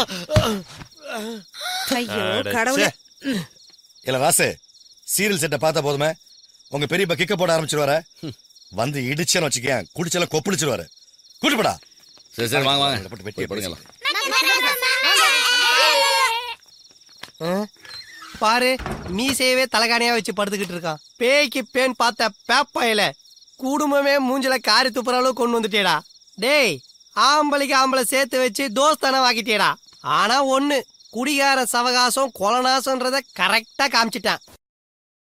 ஐயோ அடச்சே. கடவுளே இல்ல ராசு சீரியல் செட்டை பார்த்தா போதுமே உங்க பெரியப்பா கிக்க போட ஆரம்பிச்சிருவாரு வந்து இடிச்சேன்னு வச்சுக்கேன் குடிச்செல்லாம் கொப்பளிச்சிருவாரு கூட்டு போடா சரி சரி வாங்க வாங்க போட்டு வெட்டி போய் படுங்கலாம் பாரு மீசையவே தலகாணியா வச்சு படுத்துக்கிட்டு இருக்கான் பேய்க்கு பேன் பார்த்த பேப்பாயில குடும்பமே மூஞ்சில காரி துப்புற அளவு கொண்டு வந்துட்டேடா டேய் ஆம்பளைக்கு ஆம்பளை சேர்த்து வச்சு தோஸ்தானம் வாக்கிட்டேடா ஆனா ஒண்ணு குடிகார சவகாசம் கொலநாசன்றத கரெக்டா காமிச்சிட்டான்